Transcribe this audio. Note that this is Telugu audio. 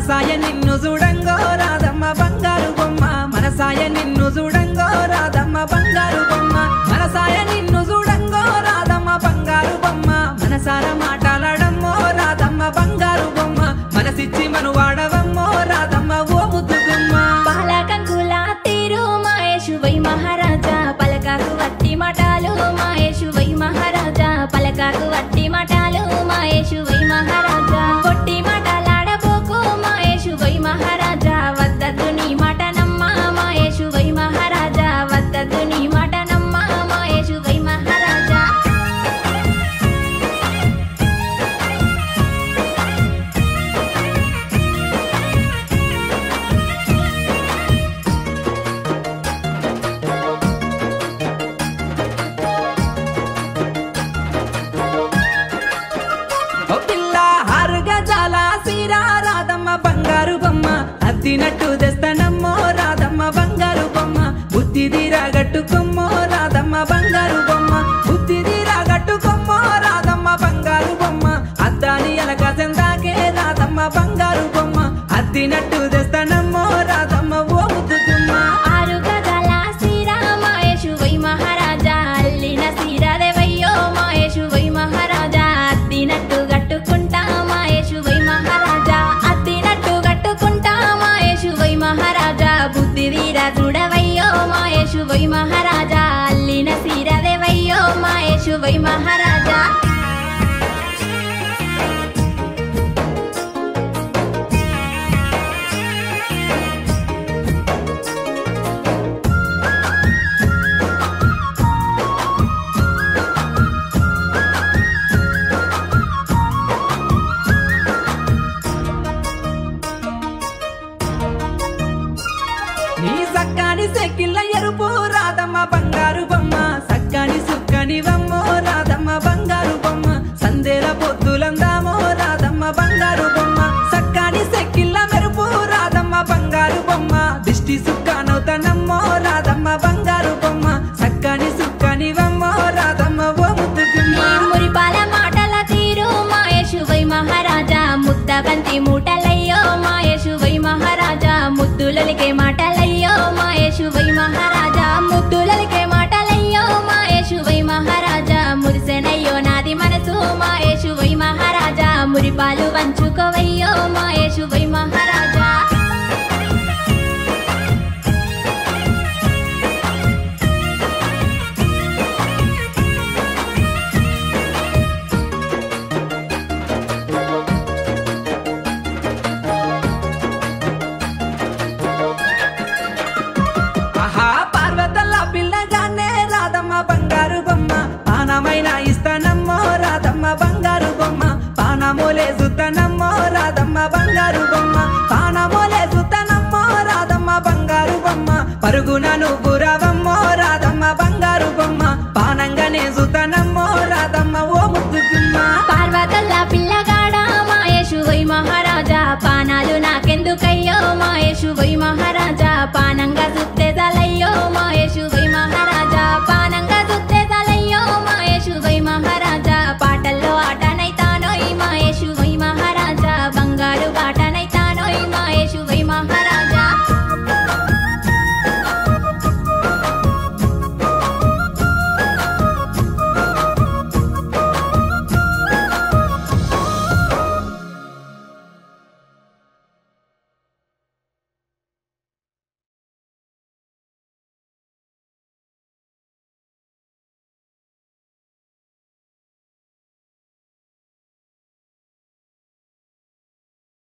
మనసాయ నిన్ను చూడంగో రాధమ్మ బంగారు బొమ్మ మనసాయ నిన్ను చూడంగో రాధమ్మ బంగారు బొమ్మ మనసాయ నిన్ను చూడంగో రాధమ్మ బంగారు బొమ్మ మనసార మాట్లాడమ్మో రాధమ్మ బంగారు బొమ్మ మనసిచ్చి మను వాడవమ్మో రాధమ్మ ఓ ముద్దు గుమ్మ పాలకంకుల తీరు మాయేషు వై మహారాజా పలకాకు వట్టి మటాలు మాయేషు వై మహారాజా పలకాకు వట్టి మటాలు మాయేషు వై మహారాజా కొట్టి మటలాడబోకు మాయేషు వై మహారాజా వద్దద్దు నీ మటనమ్మ మాయేషు వై మహారాజా వద్దద్దు నీ మటనమ్మ మాయేషు వై మహారాజా ఓ పిల్ల ఆరు గజాల సీరా రాధమ్మ బంగారు బొమ్మ అద్దినట్టు తెస్తానమ్మో రాధమ్మ బంగారు బొమ్మ బుద్ధి తీరాగట్టుకొమ్మో రాధమ్మ బంగారు బొమ్మ బుద్ధి తీరాగట్టుకొమ్మో రాధమ్మ బంగారు బొమ్మ అద్దాని ఎలక చెందాకే రాధమ్మ బంగారు బొమ్మ అద్దినట్టు తెస్తానమ్మో రాధమ్మ ఓ ముద్దు గుమ్మ ఆరు గజాల సీరా మాయేషు వై మహారాజా అల్లిన సీరాదేవయ్యో మాయేషు వై మహారాజా అద్దినట్టు గట్టుకుంటా మాయేషు వై మహారాజా అద్దినట్టు గట్టుకుంటా మాయేషు వై మహారాజా బుద్ధి వీరా చూడవయ్యో మాయేషు వై మహారాజా అల్లిన సీరాదేవయ్యో మాయేషు వై మహారాజా నీ సక్కాని సెక్కిళ్ళ ఎరుపు రాధమ్మ బంగారు బొమ్మ సక్కాని సుక్కని వమ్మో రాధమ్మ బంగారు బొమ్మ సందేల పొద్దులందామో రాధమ్మ బంగారు బొమ్మ సక్కాని సెక్కిళ్ళ మెరుపు రాధమ్మ బంగారు బొమ్మ దిష్టి సుక్కానవుతానమ్మో రాధమ్మ బంగారు బొమ్మ సక్కాని సుక్కని వమ్మో రాధమ్మ ఓ ముద్దు నీ గుమ్మ మురిపాల మాటల తీరు మాయేషు వై మహారాజా ముద్ద బంతి మూటలయ్యో మాయేషు వై మహారాజా ముద్దులలికే మాటలయ్యో మాయేషు వై మహారాజా ముద్దులలికే మాటలయ్యో మాయేషు వై మహారాజా మురిసెనయ్యో నాది మనసు మాయేషు వై మహారాజా మురిపాలు వంచుకోవయ్యో మాయేషు వై మహారాజా ఆహా పార్వతల్లా పిల్లగానే రాధమ్మ బంగారు బొమ్మ పానమైన ఇస్తానమ్మో రాధమ్మ బంగారు బొమ్మ పానమోలే సుత్తనమ్మో రాధమ్మ బంగారు బొమ్మ పానమోలే సుత్తనమ్మో రాధమ్మ బంగారు బొమ్మ పరుగున నువ్వు రావమ్మో రాధమ్మ బంగారు బొమ్మ పానంగానే సుత్తనమ్మో రాధమ్మ ఓ ముద్దు గుమ్మ పార్వతల్లా పిల్లగాడా మాయేషు వై మహారాజా పానాలు నాకెందుకయ్యో మాయేషు వై మహారాజా